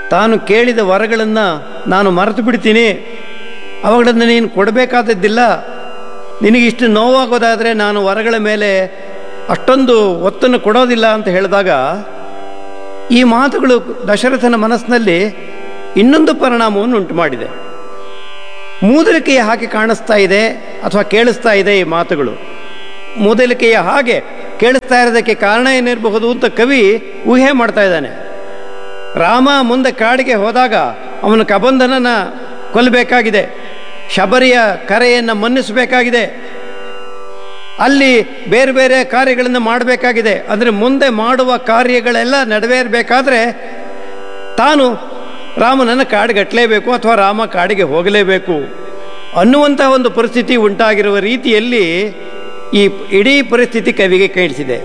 ತಾನು ಕೇಳಿದ ವರಗಳನ್ನು ನಾನು ಮರೆತು ಬಿಡ್ತೀನಿ ಅವುಗಳನ್ನು ನೀನು ಕೊಡಬೇಕಾದದ್ದಿಲ್ಲ ನಿನಗಿಷ್ಟು ನೋವಾಗೋದಾದರೆ ನಾನು ವರಗಳ ಮೇಲೆ ಅಷ್ಟೊಂದು ಒತ್ತನ್ನು ಕೊಡೋದಿಲ್ಲ ಅಂತ ಹೇಳಿದಾಗ ಈ ಮಾತುಗಳು ದಶರಥನ ಮನಸ್ಸಿನಲ್ಲಿ ಇನ್ನೊಂದು ಪರಿಣಾಮವನ್ನು ಉಂಟು ಮಾಡಿದೆ ಮೂದಲಿಕೆಯ ಹಾಗೆ ಕಾಣಿಸ್ತಾ ಇದೆ ಅಥವಾ ಕೇಳಿಸ್ತಾ ಇದೆ ಈ ಮಾತುಗಳು ಮೂದಲಿಕೆಯ ಹಾಗೆ ಕೇಳಿಸ್ತಾ ಇರೋದಕ್ಕೆ ಕಾರಣ ಏನಿರಬಹುದು ಅಂತ ಕವಿ ಊಹೆ ಮಾಡ್ತಾ ಇದ್ದಾನೆ ರಾಮ ಮುಂದೆ ಕಾಡಿಗೆ ಹೋದಾಗ ಅವನು ಕಬಂಧನನ ಕೊಲ್ಲಬೇಕಾಗಿದೆ ಶಬರಿಯ ಕರೆಯನ್ನು ಮನ್ನಿಸಬೇಕಾಗಿದೆ ಅಲ್ಲಿ ಬೇರೆ ಬೇರೆ ಕಾರ್ಯಗಳನ್ನು ಮಾಡಬೇಕಾಗಿದೆ ಅಂದರೆ ಮುಂದೆ ಮಾಡುವ ಕಾರ್ಯಗಳೆಲ್ಲ ನೆರವೇರಬೇಕಾದ್ರೆ ತಾನು ರಾಮನನ್ನು ಕಾಡಿಗಟ್ಟಲೇಬೇಕು ಅಥವಾ ರಾಮ ಕಾಡಿಗೆ ಹೋಗಲೇಬೇಕು ಅನ್ನುವಂತಹ ಒಂದು ಪರಿಸ್ಥಿತಿ ಉಂಟಾಗಿರುವ ರೀತಿಯಲ್ಲಿ ಈ ಇಡೀ ಪರಿಸ್ಥಿತಿ ಕವಿಗೆ ಕೇಳಿಸಿದೆ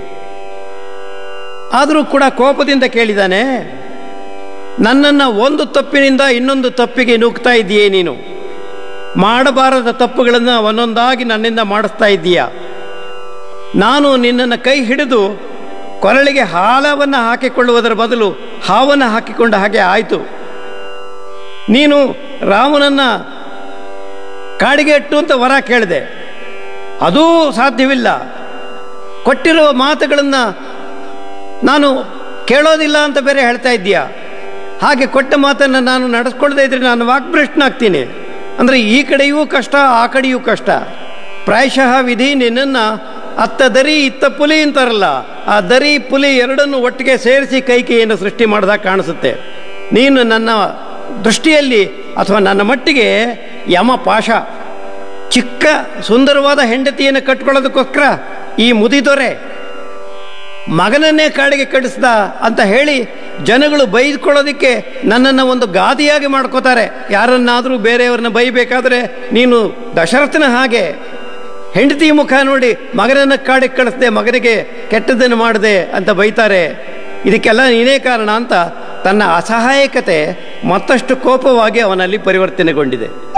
ಆದರೂ ಕೂಡ ಕೋಪದಿಂದ ಕೇಳಿದಾನೆ ನನ್ನನ್ನು ಒಂದು ತಪ್ಪಿನಿಂದ ಇನ್ನೊಂದು ತಪ್ಪಿಗೆ ನೂಗ್ತಾ ಇದ್ದೀಯೇ ನೀನು ಮಾಡಬಾರದ ತಪ್ಪುಗಳನ್ನು ಒಂದೊಂದಾಗಿ ನನ್ನಿಂದ ಮಾಡಿಸ್ತಾ ಇದ್ದೀಯ ನಾನು ನಿನ್ನನ್ನು ಕೈ ಹಿಡಿದು ಕೊರಳಿಗೆ ಹಾಲವನ್ನು ಹಾಕಿಕೊಳ್ಳುವುದರ ಬದಲು ಹಾವನ್ನು ಹಾಕಿಕೊಂಡ ಹಾಗೆ ಆಯಿತು ನೀನು ರಾಮನನ್ನ ಕಾಡಿಗೆ ಇಟ್ಟು ಅಂತ ವರ ಕೇಳಿದೆ ಅದೂ ಸಾಧ್ಯವಿಲ್ಲ ಕೊಟ್ಟಿರುವ ಮಾತುಗಳನ್ನು ನಾನು ಕೇಳೋದಿಲ್ಲ ಅಂತ ಬೇರೆ ಹೇಳ್ತಾ ಇದ್ದೀಯಾ ಹಾಗೆ ಕೊಟ್ಟ ಮಾತನ್ನು ನಾನು ನಡೆಸ್ಕೊಳ್ದೇ ಇದ್ರೆ ನಾನು ವಾಕ್ಭ್ರಷ್ಟನಾಗ್ತೀನಿ ಅಂದರೆ ಈ ಕಡೆಯೂ ಕಷ್ಟ ಆ ಕಡೆಯೂ ಕಷ್ಟ ಪ್ರಾಯಶಃ ವಿಧಿ ನಿನ್ನನ್ನು ಅತ್ತ ದರಿ ಇತ್ತ ಪುಲಿ ಅಂತಾರಲ್ಲ ಆ ದರಿ ಪುಲಿ ಎರಡನ್ನು ಒಟ್ಟಿಗೆ ಸೇರಿಸಿ ಕೈಕೆಯನ್ನು ಸೃಷ್ಟಿ ಮಾಡಿದಾಗ ಕಾಣಿಸುತ್ತೆ ನೀನು ನನ್ನ ದೃಷ್ಟಿಯಲ್ಲಿ ಅಥವಾ ನನ್ನ ಮಟ್ಟಿಗೆ ಯಮ ಪಾಶ ಚಿಕ್ಕ ಸುಂದರವಾದ ಹೆಂಡತಿಯನ್ನು ಕಟ್ಕೊಳ್ಳೋದಕ್ಕೋಸ್ಕರ ಈ ಮುದಿದೊರೆ ಮಗನನ್ನೇ ಕಾಡಿಗೆ ಕಟ್ಟಿಸ್ದ ಅಂತ ಹೇಳಿ ಜನಗಳು ಬೈದ್ಕೊಳ್ಳೋದಕ್ಕೆ ನನ್ನನ್ನು ಒಂದು ಗಾದಿಯಾಗಿ ಮಾಡ್ಕೋತಾರೆ ಯಾರನ್ನಾದರೂ ಬೇರೆಯವ್ರನ್ನ ಬೈಬೇಕಾದ್ರೆ ನೀನು ದಶರಥನ ಹಾಗೆ ಹೆಂಡತಿ ಮುಖ ನೋಡಿ ಮಗನನ್ನು ಕಾಡಿಗೆ ಕಳಿಸ್ದೆ ಮಗನಿಗೆ ಕೆಟ್ಟದ್ದನ್ನು ಮಾಡಿದೆ ಅಂತ ಬೈತಾರೆ ಇದಕ್ಕೆಲ್ಲ ನೀನೇ ಕಾರಣ ಅಂತ ತನ್ನ ಅಸಹಾಯಕತೆ ಮತ್ತಷ್ಟು ಕೋಪವಾಗಿ ಅವನಲ್ಲಿ ಪರಿವರ್ತನೆಗೊಂಡಿದೆ